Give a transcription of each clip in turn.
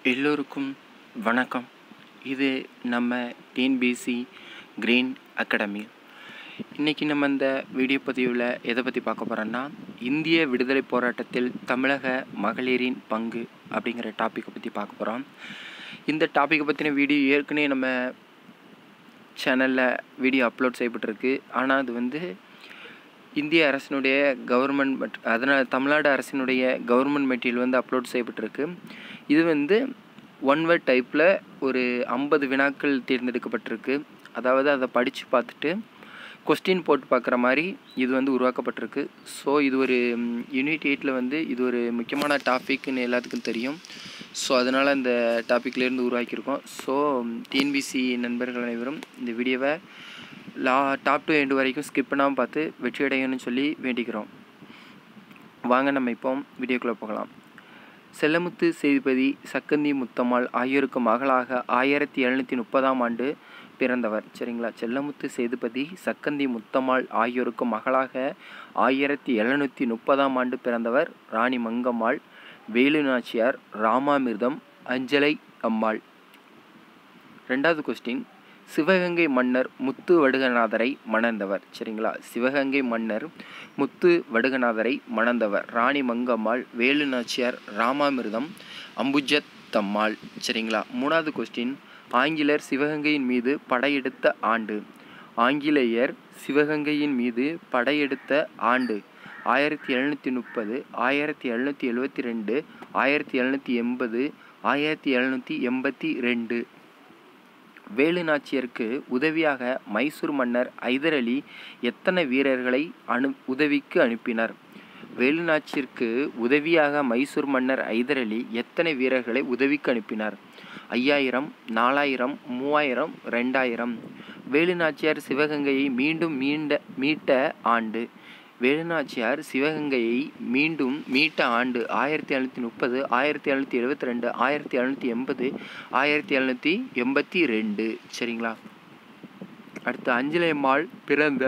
எல்லோருக்கும் வணக்கம் இது நம்ம டிஎன்பிசி கிரீன் அகாடமி இன்றைக்கி நம்ம இந்த வீடியோ பதிவில் எதை பற்றி பார்க்க போகிறோன்னா இந்திய விடுதலை போராட்டத்தில் தமிழக மகளிரின் பங்கு அப்படிங்கிற டாப்பிக்கை பற்றி பார்க்க போகிறோம் இந்த டாப்பிக்கை பற்றின வீடியோ ஏற்கனவே நம்ம சேனலில் வீடியோ அப்லோட் செய்யப்பட்டிருக்கு ஆனால் அது வந்து இந்திய அரசினுடைய கவர்மெண்ட் பட் அதனால் தமிழ்நாடு அரசினுடைய கவர்மெண்ட் மெட்டீரியல் வந்து அப்லோட் செய்யப்பட்டிருக்கு இது வந்து ஒன் வேர்ட் டைப்பில் ஒரு ஐம்பது வினாக்கள் தேர்ந்தெடுக்கப்பட்டிருக்கு அதாவது அதை படித்து பார்த்துட்டு கொஸ்டின் போட்டு பார்க்குற மாதிரி இது வந்து உருவாக்கப்பட்டிருக்கு ஸோ இது ஒரு யூனிட் எயிட்டில் வந்து இது ஒரு முக்கியமான டாபிக்னு எல்லாத்துக்கும் தெரியும் ஸோ அதனால் இந்த டாப்பிக்லேருந்து உருவாக்கியிருக்கோம் ஸோ டிஎன்பிசி நண்பர்கள் அனைவரும் இந்த வீடியோவை லா டாப் டு எண்டு வரைக்கும் ஸ்கிப் பண்ணாமல் பார்த்து வெற்றி அடையணும்னு சொல்லி வேண்டிக்கிறோம் வாங்க நம்ம இப்போ வீடியோக்குள்ளே போகலாம் செல்லமுத்து சேதுபதி சக்கந்தி முத்தம்மாள் ஆகியோருக்கு மகளாக ஆயிரத்தி எழுநூற்றி முப்பதாம் ஆண்டு பிறந்தவர் சரிங்களா செல்லமுத்து சேதுபதி சக்கந்தி முத்தம்மாள் ஆகியோருக்கு மகளாக ஆயிரத்தி எழுநூற்றி முப்பதாம் ஆண்டு பிறந்தவர் ராணி மங்கம்மாள் வேலுநாச்சியார் ராமாமிர்தம் அஞ்சலை அம்மாள் ரெண்டாவது கொஸ்டின் சிவகங்கை மன்னர் முத்து வடுகநாதரை மணந்தவர் சரிங்களா சிவகங்கை மன்னர் முத்து வடுகநாதரை மணந்தவர் ராணி மங்கம்மாள் வேலுநாச்சியார் ராமாமிர்தம் அம்புஜத் தம்மாள் சரிங்களா மூணாவது கொஸ்டின் ஆங்கிலர் சிவகங்கையின் மீது படையெடுத்த ஆண்டு ஆங்கிலேயர் சிவகங்கையின் மீது படையெடுத்த ஆண்டு ஆயிரத்தி எழுநூற்றி முப்பது ஆயிரத்தி எழுநூற்றி எழுபத்தி ரெண்டு ஆயிரத்தி எழுநூற்றி எண்பது ஆயிரத்தி எழுநூற்றி எண்பத்தி ரெண்டு வேலு நாச்சியருக்கு உதவியாக மைசூர் மன்னர் ஐதர் அலி எத்தனை வீரர்களை அனு உதவிக்கு அனுப்பினார் வேலு நாச்சிற்கு உதவியாக மைசூர் மன்னர் ஐதர் அலி எத்தனை வீரர்களை உதவிக்கு அனுப்பினார் ஐயாயிரம் நாலாயிரம் மூவாயிரம் ரெண்டாயிரம் வேலுநாச்சியார் சிவகங்கையை மீண்டும் மீண்ட மீட்ட ஆண்டு வேலுநாச்சியார் சிவகங்கையை மீண்டும் மீட்ட ஆண்டு ஆயிரத்தி எழுநூற்றி முப்பது ஆயிரத்தி எழுநூற்றி எழுபத்தி ரெண்டு ஆயிரத்தி எழுநூற்றி எண்பது ஆயிரத்தி எழுநூற்றி எண்பத்தி ரெண்டு சரிங்களா அடுத்து அஞ்சலையம்மாள் பிறந்த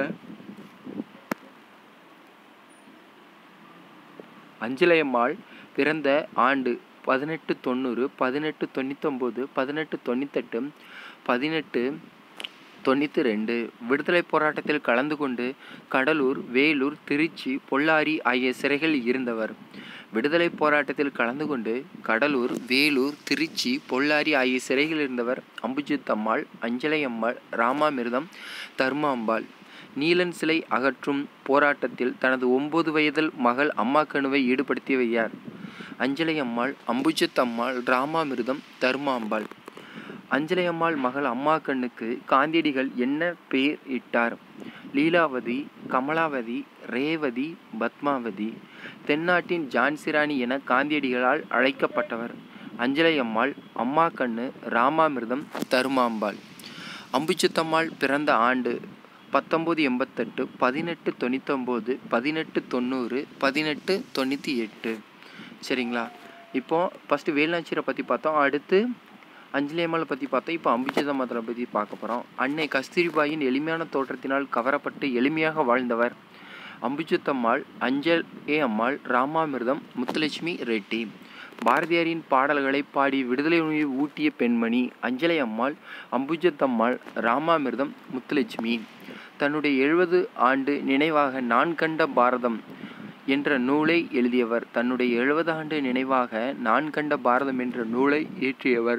அஞ்சலையம்மாள் பிறந்த ஆண்டு பதினெட்டு தொண்ணூறு பதினெட்டு தொண்ணூத்தொம்பது பதினெட்டு தொண்ணூத்தெட்டு பதினெட்டு தொண்ணூற்றி ரெண்டு விடுதலை போராட்டத்தில் கலந்து கொண்டு கடலூர் வேலூர் திருச்சி பொள்ளாரி ஆகிய சிறைகளில் இருந்தவர் விடுதலை போராட்டத்தில் கலந்து கொண்டு கடலூர் வேலூர் திருச்சி பொள்ளாரி ஆகிய சிறைகளில் இருந்தவர் அம்புஜித் அம்மாள் அஞ்சலை அம்மாள் ராமாமிர்தம் தர்மாம்பாள் நீலன் சிலை அகற்றும் போராட்டத்தில் தனது ஒன்பது வயதில் மகள் அம்மாக்கணுவை ஈடுபடுத்தியவை யார் அஞ்சலை அம்மாள் அம்புஜத் அம்மாள் ராமாமிர்தம் தர்மாம்பாள் அஞ்சலை அம்மாள் மகள் அம்மா கண்ணுக்கு காந்தியடிகள் என்ன பெயர் இட்டார் லீலாவதி கமலாவதி ரேவதி பத்மாவதி தென்னாட்டின் ஜான்சிராணி என காந்தியடிகளால் அழைக்கப்பட்டவர் அஞ்சலை அம்மாள் அம்மா கண்ணு ராமாமிர்தம் தருமாம்பாள் அம்புச்சத்தம்மாள் பிறந்த ஆண்டு பத்தொம்போது எண்பத்தெட்டு பதினெட்டு தொண்ணூத்தொம்போது பதினெட்டு தொண்ணூறு பதினெட்டு தொண்ணூற்றி எட்டு சரிங்களா இப்போது ஃபஸ்ட்டு வேலுநாச்சியரை பற்றி பார்த்தோம் அடுத்து அஞ்சலியம்மாளை பற்றி பார்த்தோம் இப்போ அம்பிஜிதம்மத்தை பற்றி பார்க்க போகிறோம் அன்னை கஸ்தூரிபாயின் எளிமையான தோற்றத்தினால் கவரப்பட்டு எளிமையாக வாழ்ந்தவர் அம்புஜத்தம்மாள் அஞ்சல் ஏ அம்மாள் ராமாமிர்தம் முத்துலட்சுமி ரெட்டி பாரதியாரின் பாடல்களை பாடி விடுதலை உணவை ஊட்டிய பெண்மணி அஞ்சலை அம்மாள் அம்புஜத்தம்மாள் ராமாமிர்தம் முத்துலட்சுமி தன்னுடைய எழுபது ஆண்டு நினைவாக நான் கண்ட பாரதம் என்ற நூலை எழுதியவர் தன்னுடைய எழுபது ஆண்டு நினைவாக நான் கண்ட பாரதம் என்ற நூலை இயற்றியவர்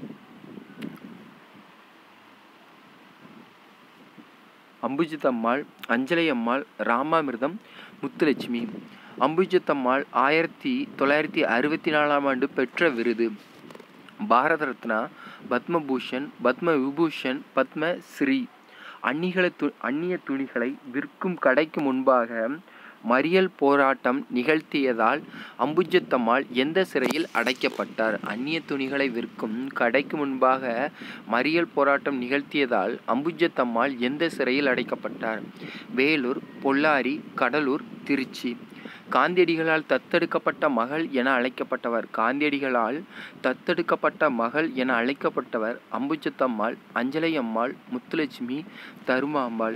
அம்புஜித்தம்மாள் அஞ்சலை அம்மாள் ராமாமிர்தம் முத்துலட்சுமி அம்புஜத்தம்மாள் ஆயிரத்தி தொள்ளாயிரத்தி அறுபத்தி நாலாம் ஆண்டு பெற்ற விருது பாரத ரத்னா பத்மபூஷன் பத்ம விபூஷன் பத்ம ஸ்ரீ அந்நிகளை து அந்நிய துணிகளை விற்கும் கடைக்கு முன்பாக மறியல் போராட்டம் நிகழ்த்தியதால் அம்புஜத்தம்மாள் எந்த சிறையில் அடைக்கப்பட்டார் அந்நிய துணிகளை விற்கும் கடைக்கு முன்பாக மறியல் போராட்டம் நிகழ்த்தியதால் அம்புஜத்தம்மாள் எந்த சிறையில் அடைக்கப்பட்டார் வேலூர் பொள்ளாரி கடலூர் திருச்சி காந்தியடிகளால் தத்தெடுக்கப்பட்ட மகள் என அழைக்கப்பட்டவர் காந்தியடிகளால் தத்தெடுக்கப்பட்ட மகள் என அழைக்கப்பட்டவர் அம்புஜத்தம்மாள் அஞ்சலை அம்மாள் முத்துலட்சுமி தருமாம்பாள்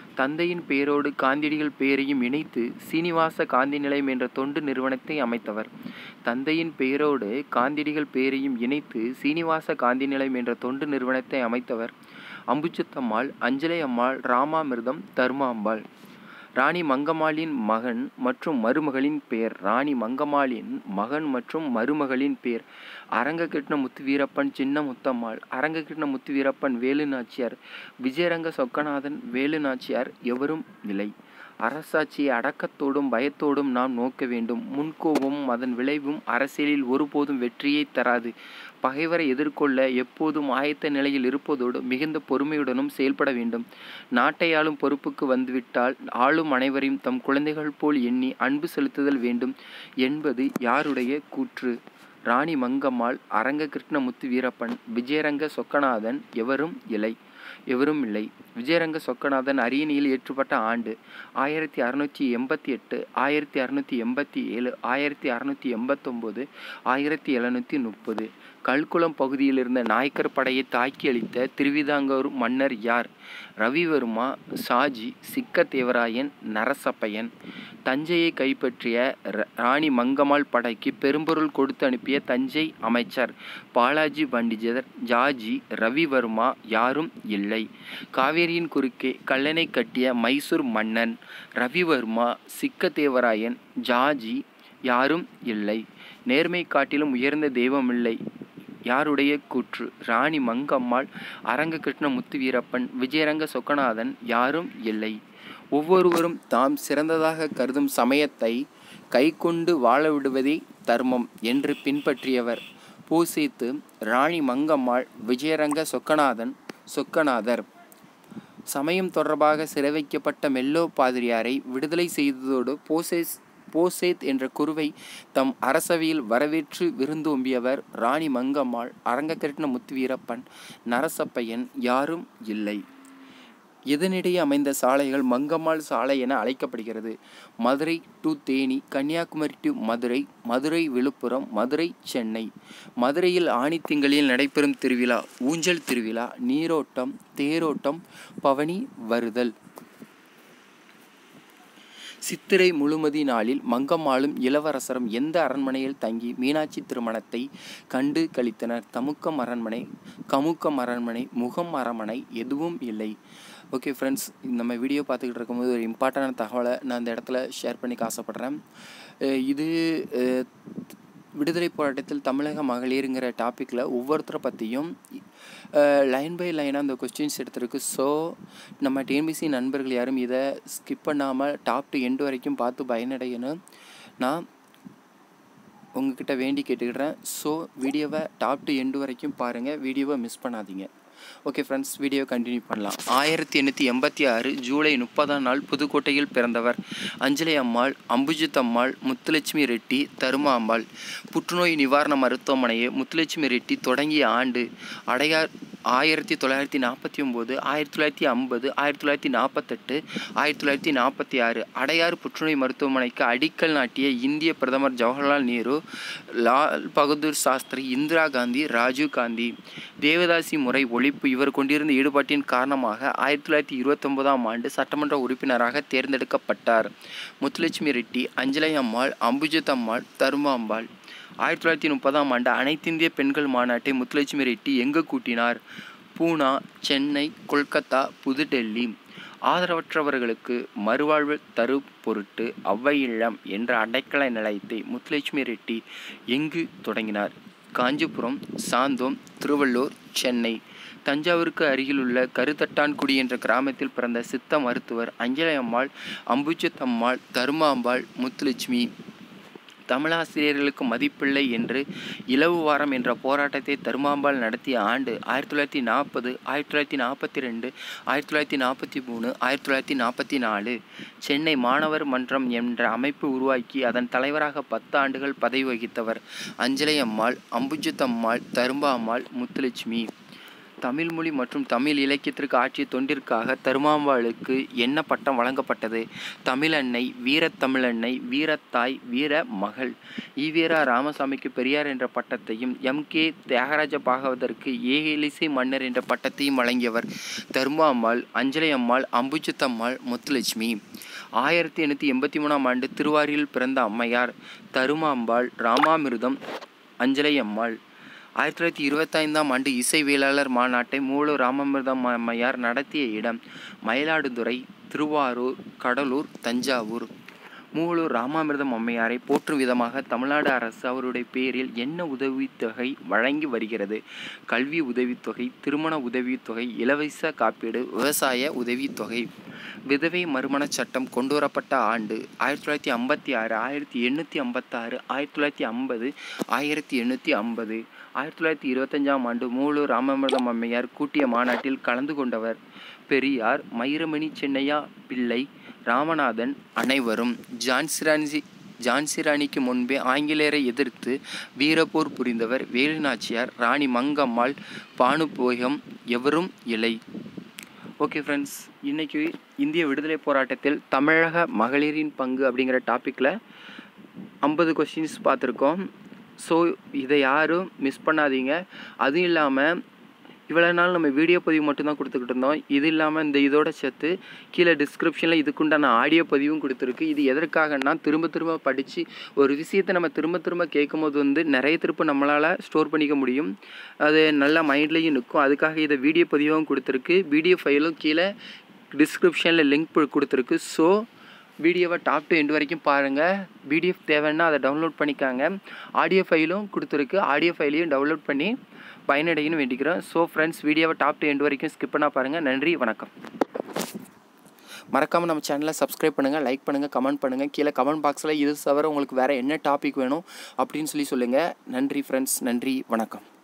தந்தையின் பெயரோடு காந்தியடிகள் பெயரையும் இணைத்து சீனிவாச காந்தி நிலையம் என்ற தொண்டு நிறுவனத்தை அமைத்தவர் தந்தையின் பெயரோடு காந்தியடிகள் பெயரையும் இணைத்து சீனிவாச காந்தி நிலையம் என்ற தொண்டு நிறுவனத்தை அமைத்தவர் அம்புச்சத்தம்மாள் அஞ்சலை அம்மாள் ராமாமிர்தம் தர்மாம்பாள் ராணி மங்கம்மாளின் மகன் மற்றும் மருமகளின் பெயர் ராணி மங்கம்மாளின் மகன் மற்றும் மருமகளின் பெயர் அரங்ககிருஷ்ண முத்து வீரப்பன் சின்ன முத்தம்மாள் அரங்ககிருஷ்ண முத்து வீரப்பன் வேலு நாச்சியார் விஜயரங்க சொக்கநாதன் வேலு நாச்சியார் எவரும் இல்லை அரசாட்சியை அடக்கத்தோடும் பயத்தோடும் நாம் நோக்க வேண்டும் முன்கோபமும் அதன் விளைவும் அரசியலில் ஒருபோதும் வெற்றியை தராது பகைவரை எதிர்கொள்ள எப்போதும் ஆயத்த நிலையில் இருப்பதோடு மிகுந்த பொறுமையுடனும் செயல்பட வேண்டும் நாட்டை ஆளும் பொறுப்புக்கு வந்துவிட்டால் ஆளும் அனைவரையும் தம் குழந்தைகள் போல் எண்ணி அன்பு செலுத்துதல் வேண்டும் என்பது யாருடைய கூற்று ராணி மங்கம்மாள் அரங்க கிருஷ்ணமுத்து வீரப்பன் விஜயரங்க சொக்கநாதன் எவரும் இல்லை எவரும் இல்லை விஜயரங்க சொக்கநாதன் அரியணையில் ஏற்றப்பட்ட ஆண்டு ஆயிரத்தி அறுநூற்றி எண்பத்தி எட்டு ஆயிரத்தி அறுநூற்றி எண்பத்தி ஏழு ஆயிரத்தி அறுநூற்றி எண்பத்தொம்போது ஆயிரத்தி எழுநூற்றி முப்பது கல்குளம் பகுதியில் இருந்த நாயக்கர் படையை தாக்கி அளித்த திருவிதாங்கூர் மன்னர் யார் ரவிவர்மா ஷாஜி சிக்கத்தேவராயன் நரசப்பையன் தஞ்சையை கைப்பற்றிய ர- ராணி மங்கம்மாள் படைக்கு பெரும்பொருள் கொடுத்து அனுப்பிய தஞ்சை அமைச்சர் பாலாஜி பண்டிஜர் ஜாஜி ரவிவர்மா யாரும் இல்லை காவேரியின் குறுக்கே கல்லணை கட்டிய மைசூர் மன்னன் ரவிவர்மா சிக்கத்தேவராயன் ஜாஜி யாரும் இல்லை நேர்மை காட்டிலும் உயர்ந்த தெய்வமில்லை யாருடைய கூற்று ராணி மங்கம்மாள் அரங்க கிருஷ்ண முத்து வீரப்பன் விஜயரங்க சொக்கநாதன் யாரும் இல்லை ஒவ்வொருவரும் தாம் சிறந்ததாக கருதும் சமயத்தை கைக்கொண்டு வாழ விடுவதே தர்மம் என்று பின்பற்றியவர் பூசித்து ராணி மங்கம்மாள் விஜயரங்க சொக்கநாதன் சொக்கநாதர் சமயம் தொடர்பாக சிறை வைக்கப்பட்ட மெல்லோ பாதிரியாரை விடுதலை செய்ததோடு போசேஸ் போசேத் என்ற குருவை தம் அரசவையில் வரவேற்று விருந்தோம்பியவர் ராணி மங்கம்மாள் அரங்ககிருஷ்ண முத்துவீரப்பன் நரசப்பையன் யாரும் இல்லை இதனிடையே அமைந்த சாலைகள் மங்கம்மாள் சாலை என அழைக்கப்படுகிறது மதுரை டு தேனி கன்னியாகுமரி டு மதுரை மதுரை விழுப்புரம் மதுரை சென்னை மதுரையில் ஆணித்திங்களில் நடைபெறும் திருவிழா ஊஞ்சல் திருவிழா நீரோட்டம் தேரோட்டம் பவனி வருதல் சித்திரை முழுமதி நாளில் மங்கம்மாளும் இளவரசரும் எந்த அரண்மனையில் தங்கி மீனாட்சி திருமணத்தை கண்டு கழித்தனர் தமுக்கம் அரண்மனை கமுக்கம் அரண்மனை முகம் அரண்மனை எதுவும் இல்லை ஓகே ஃப்ரெண்ட்ஸ் நம்ம வீடியோ பார்த்துக்கிட்டு இருக்கும்போது ஒரு இம்பார்ட்டண்டான தகவலை நான் இந்த இடத்துல ஷேர் பண்ணிக்க ஆசைப்பட்றேன் அஹ் இது அஹ், விடுதலை போராட்டத்தில் தமிழக மகளிருங்கிற டாப்பிக்கில் ஒவ்வொருத்தரை பற்றியும் லைன் பை லைனாக அந்த கொஸ்டின்ஸ் எடுத்திருக்கு ஸோ நம்ம டிஎன்பிசி நண்பர்கள் யாரும் இதை ஸ்கிப் பண்ணாமல் டாப் டு எண்டு வரைக்கும் பார்த்து பயனடையணும் நான் உங்ககிட்ட வேண்டி கேட்டுக்கிறேன் ஸோ வீடியோவை டாப் டு எண்டு வரைக்கும் பாருங்கள் வீடியோவை மிஸ் பண்ணாதீங்க ஓகே ஃப்ரெண்ட்ஸ் வீடியோ கண்டினியூ பண்ணலாம் ஆயிரத்தி எண்ணூற்றி எண்பத்தி ஆறு ஜூலை முப்பதாம் நாள் புதுக்கோட்டையில் பிறந்தவர் அஞ்சலி அம்மாள் அம்புஜித் அம்மாள் முத்துலட்சுமி ரெட்டி தருமா அம்மாள் புற்றுநோய் நிவாரண மருத்துவமனையை முத்துலட்சுமி ரெட்டி தொடங்கிய ஆண்டு அடையார் ஆயிரத்தி தொள்ளாயிரத்தி நாற்பத்தி ஒம்பது ஆயிரத்தி தொள்ளாயிரத்தி ஐம்பது ஆயிரத்தி தொள்ளாயிரத்தி நாற்பத்தெட்டு ஆயிரத்தி தொள்ளாயிரத்தி நாற்பத்தி ஆறு அடையாறு புற்றுநோய் மருத்துவமனைக்கு அடிக்கல் நாட்டிய இந்திய பிரதமர் ஜவஹர்லால் நேரு லால் பகதூர் சாஸ்திரி இந்திரா காந்தி ராஜீவ் காந்தி தேவதாசி முறை ஒழிப்பு இவர் கொண்டிருந்த ஈடுபாட்டின் காரணமாக ஆயிரத்தி தொள்ளாயிரத்தி இருபத்தொன்பதாம் ஆண்டு சட்டமன்ற உறுப்பினராக தேர்ந்தெடுக்கப்பட்டார் முத்துலட்சுமி ரெட்டி அஞ்சலை அம்மாள் அம்புஜத் அம்மாள் தருமாம்பாள் ஆயிரத்தி தொள்ளாயிரத்தி முப்பதாம் ஆண்டு அனைத்திந்திய பெண்கள் மாநாட்டை முத்துலட்சுமி ரெட்டி எங்கு கூட்டினார் பூனா சென்னை கொல்கத்தா புதுடெல்லி ஆதரவற்றவர்களுக்கு மறுவாழ்வு தரு பொருட்டு அவ்வை இல்லம் என்ற அடைக்கல நிலையத்தை முத்துலட்சுமி ரெட்டி எங்கு தொடங்கினார் காஞ்சிபுரம் சாந்தோம் திருவள்ளூர் சென்னை தஞ்சாவூருக்கு அருகிலுள்ள கருத்தட்டான்குடி என்ற கிராமத்தில் பிறந்த சித்த மருத்துவர் அஞ்சலை அம்மாள் அம்புஜத் அம்மாள் தருமாம்பாள் முத்துலட்சுமி தமிழாசிரியர்களுக்கு மதிப்பில்லை என்று இலவு வாரம் என்ற போராட்டத்தை தருமாம்பாள் நடத்திய ஆண்டு ஆயிரத்தி தொள்ளாயிரத்தி நாற்பது ஆயிரத்தி தொள்ளாயிரத்தி நாற்பத்தி ரெண்டு ஆயிரத்தி தொள்ளாயிரத்தி நாற்பத்தி மூணு ஆயிரத்தி தொள்ளாயிரத்தி நாற்பத்தி நாலு சென்னை மாணவர் மன்றம் என்ற அமைப்பு உருவாக்கி அதன் தலைவராக பத்து ஆண்டுகள் பதவி வகித்தவர் அஞ்சலை அம்மாள் அம்புஜத் அம்மாள் தரும்பா அம்மாள் முத்துலட்சுமி தமிழ் மொழி மற்றும் தமிழ் இலக்கியத்திற்கு ஆற்றிய தொண்டிற்காக தருமாம்பாளுக்கு என்ன பட்டம் வழங்கப்பட்டது தமிழன்னை வீரத்தமிழன்னை வீரத்தாய் வீர மகள் ஈவேரா ராமசாமிக்கு பெரியார் என்ற பட்டத்தையும் எம் கே தியாகராஜ பாகவதற்கு ஏகலிசை மன்னர் என்ற பட்டத்தையும் வழங்கியவர் தருமாம்பாள் அஞ்சலை அம்மாள் அம்புஜத்தம்மாள் முத்துலட்சுமி ஆயிரத்தி எண்ணூற்றி எண்பத்தி மூணாம் ஆண்டு திருவாரியில் பிறந்த அம்மையார் தருமாம்பாள் ராமாமிர்தம் அஞ்சலை அம்மாள் ஆயிரத்தி தொள்ளாயிரத்தி இருபத்தைந்தாம் ஆண்டு இசைவியலாளர் மாநாட்டை மூலூர் ராமாமிர்தம் அம்மையார் நடத்திய இடம் மயிலாடுதுறை திருவாரூர் கடலூர் தஞ்சாவூர் மூலூர் ராமாமிர்தம் அம்மையாரை போற்றும் விதமாக தமிழ்நாடு அரசு அவருடைய பேரில் என்ன உதவித்தொகை வழங்கி வருகிறது கல்வி உதவித்தொகை திருமண உதவித்தொகை இலவச காப்பீடு விவசாய உதவித்தொகை விதவை மறுமண சட்டம் கொண்டுவரப்பட்ட ஆண்டு ஆயிரத்தி தொள்ளாயிரத்தி ஐம்பத்தி ஆறு ஆயிரத்தி எண்ணூற்றி ஐம்பத்தாறு ஆயிரத்தி தொள்ளாயிரத்தி ஐம்பது ஆயிரத்தி எண்ணூற்றி ஐம்பது ஆயிரத்தி தொள்ளாயிரத்தி இருபத்தஞ்சாம் ஆண்டு மூலூர் ராமாமிர்தம் அம்மையார் கூட்டிய மாநாட்டில் கலந்து கொண்டவர் பெரியார் மயிரமணி சென்னையா பிள்ளை ராமநாதன் அனைவரும் ஜான்சிரான்சி ஜான்சி ராணிக்கு முன்பே ஆங்கிலேயரை எதிர்த்து வீரப்போர் புரிந்தவர் வேலுநாச்சியார் ராணி மங்கம்மாள் பானுபோகம் எவரும் இலை ஓகே ஃப்ரெண்ட்ஸ் இன்றைக்கி இந்திய விடுதலை போராட்டத்தில் தமிழக மகளிரின் பங்கு அப்படிங்கிற டாப்பிக்கில் ஐம்பது கொஸ்டின்ஸ் பார்த்துருக்கோம் ஸோ இதை யாரும் மிஸ் பண்ணாதீங்க அதுவும் இல்லாமல் இவ்வளோ நாள் நம்ம வீடியோ பதிவு மட்டும்தான் கொடுத்துக்கிட்டு இருந்தோம் இது இல்லாமல் இந்த இதோட சேர்த்து கீழே டிஸ்கிரிப்ஷனில் இதுக்குண்டான ஆடியோ பதிவும் கொடுத்துருக்கு இது எதற்காகன்னா திரும்ப திரும்ப படித்து ஒரு விஷயத்தை நம்ம திரும்ப திரும்ப கேட்கும்போது வந்து நிறைய திரும்ப நம்மளால் ஸ்டோர் பண்ணிக்க முடியும் அது நல்லா மைண்ட்லேயும் நிற்கும் அதுக்காக இதை வீடியோ பதிவும் கொடுத்துருக்கு வீடியோ ஃபைலும் கீழே டிஸ்கிரிப்ஷனில் லிங்க் கொடுத்துருக்கு ஸோ வீடியோவை டாப் டு எண்டு வரைக்கும் பாருங்கள் பிடிஎஃப் தேவைன்னா அதை டவுன்லோட் பண்ணிக்காங்க ஆடியோ ஃபைலும் கொடுத்துருக்கு ஆடியோ ஃபைலையும் டவுன்லோட் பண்ணி பயனடையணும் வேண்டிக்கிறோம் ஸோ ஃப்ரெண்ட்ஸ் வீடியோவை டாப் டு எண்டு வரைக்கும் ஸ்கிப் பண்ணால் பாருங்கள் நன்றி வணக்கம் மறக்காமல் நம்ம சேனலை சப்ஸ்கிரைப் பண்ணுங்கள் லைக் பண்ணுங்கள் கமெண்ட் பண்ணுங்கள் கீழே கமெண்ட் பாக்ஸில் இது தவிர உங்களுக்கு வேறு என்ன டாபிக் வேணும் அப்படின்னு சொல்லி சொல்லுங்கள் நன்றி ஃப்ரெண்ட்ஸ் நன்றி வணக்கம்